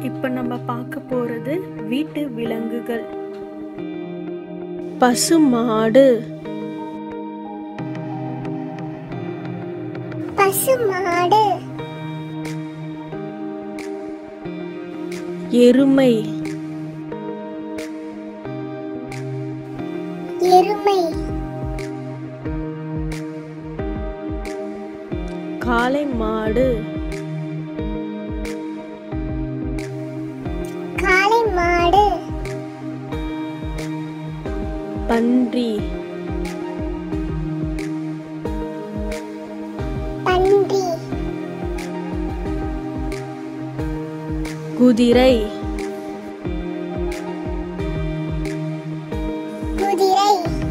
இப்போ நம்ம பார்க்க போறது வீட்டு விலங்குகள் பசுமாடு பசுமாடு எருமை எருமை காளை மாடு காளை மாடு பன்றி பன்றி குதிரை குதிரை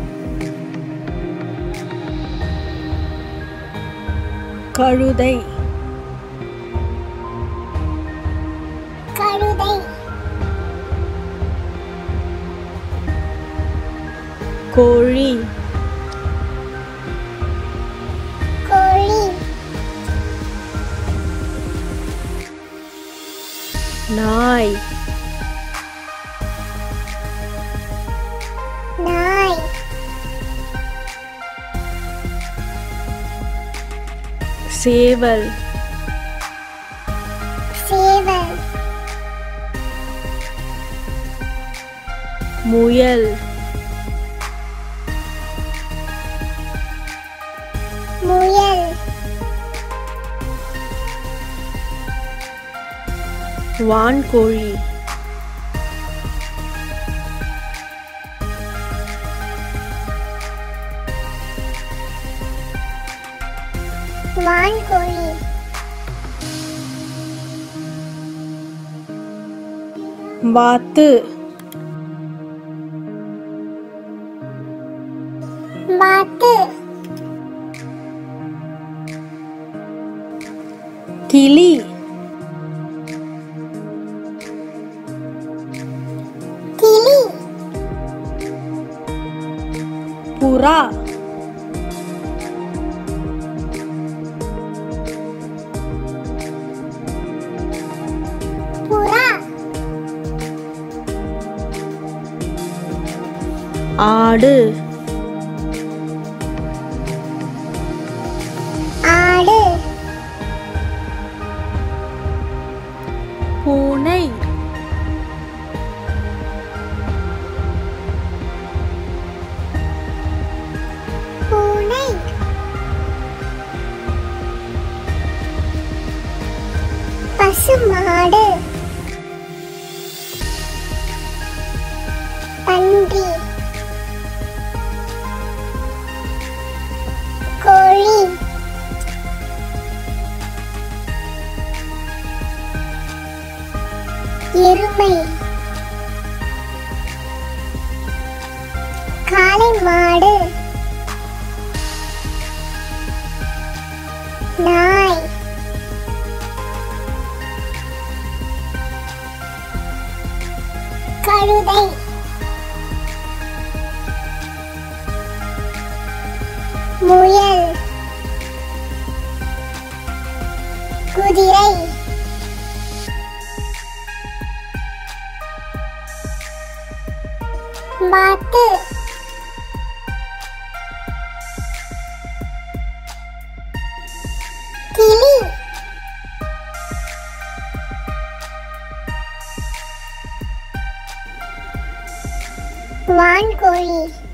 கழுதை கழுதை கோழி கோழி நாய் நாய் சேவல் சேவல் முயல் முயல் வான்கோழி வான்கோழி வாத்து வாத்து கிளி கிளி புறா புறா ஆடு ஆடு பூனை பூனை பசுமாடு பன்றி கோழி எருமை காளை மாடு நாய் கழுதை முயல் குதிரை வாத்து கிளி வான்கோழி